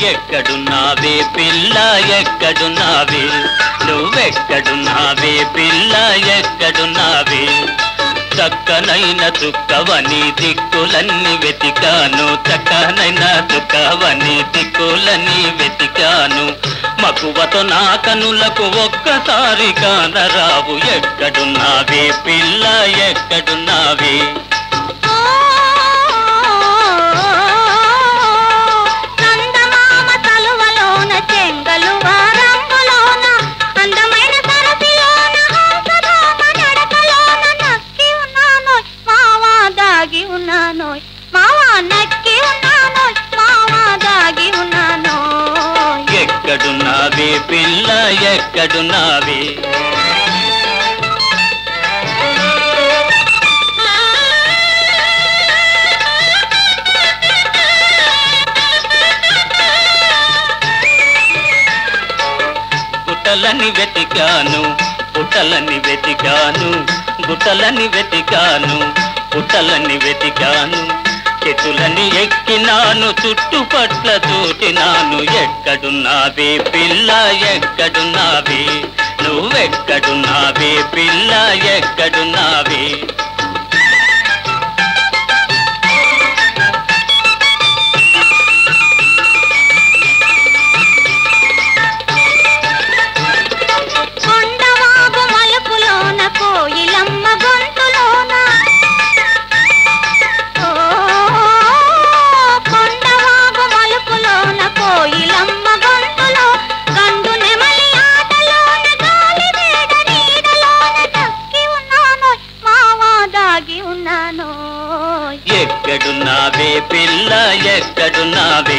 ఎక్కడున్నావే పిల్ల ఎక్కడున్నావే నువ్వెక్కడున్నావే పిల్ల ఎక్కడున్నావే చక్కనైన చుక్కవని దిక్కులన్నీ వెతికాను చక్కనైన చుక్కవని దిక్కులన్నీ వెతికాను మకువతో నా కనులకు ఒక్కసారి కానరావు ఎక్కడున్నావే పిల్ల ఎక్కడున్నావే చందమామ తలువలోన చెంగలువ రంగులోన అందమైన సరసిలోన హంసధామ నడకలోన నక్కి ఉన్నానోయ్ మావా దాగి ఉన్నానోయ్ మావా నక్కి ఉన్నానోయ్ మావా దాగి ఉన్నానోయ్ ఎక్కడున్నావే పిల్ల ఎక్కడున్నావే గుట్టలని వెతికాను పుట్టలని వెతికాను గుట్టలని వెతికాను పుట్టలని వెతికాను చెట్టులని ఎక్కినాను చుట్టుపట్ల చూచినాను ఎక్కడున్నావే పిల్ల ఎక్కడున్నావే నువ్వెక్కడున్నావే పిల్ల ఎక్కడున్నావే కొండవాగు మలుపులోన కోయిలమ్మ గొంతులోన ఓ, కొండవాగు మలుపులోన కోయిలమ్మ గొంతులో గండు నెమలి ఆటలోన గాలి వేడ నీడలోన దక్కి ఉన్నానోయ్ మావా దాగి ఉన్నానోయ్ ఎక్కడున్నావే పిల్ల ఎక్కడున్నావే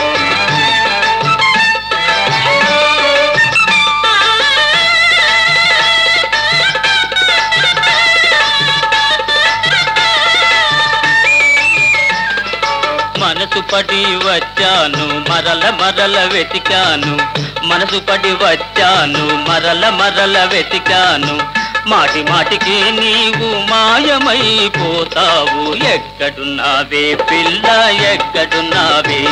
మనసు పడి వచ్చాను మరల మరల వెతికాను మనసు పడి వచ్చాను మరల మరల వెతికాను మాటి మాటికి నీవు మాయమైపోతావు ఎక్కడున్నావే పిల్ల ఎక్కడున్నావే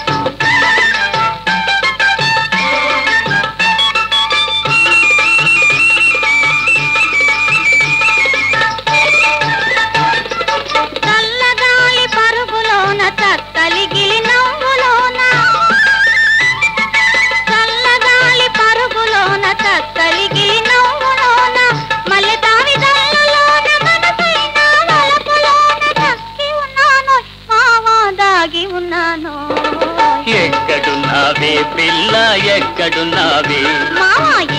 చల్లగాలి పరుగులోన చక్కలిగిలి నవ్వులోన చల్లగాలి పరుగులోన చక్కలిగిలి నవ్వులోన మల్లె తావి దళ్ళలోన మనసైన వలపులోన దక్కి ఉన్నాను మావా దాగి ఉన్నాను ఎక్కడున్నావే పిల్ల ఎక్కడున్నావే మావా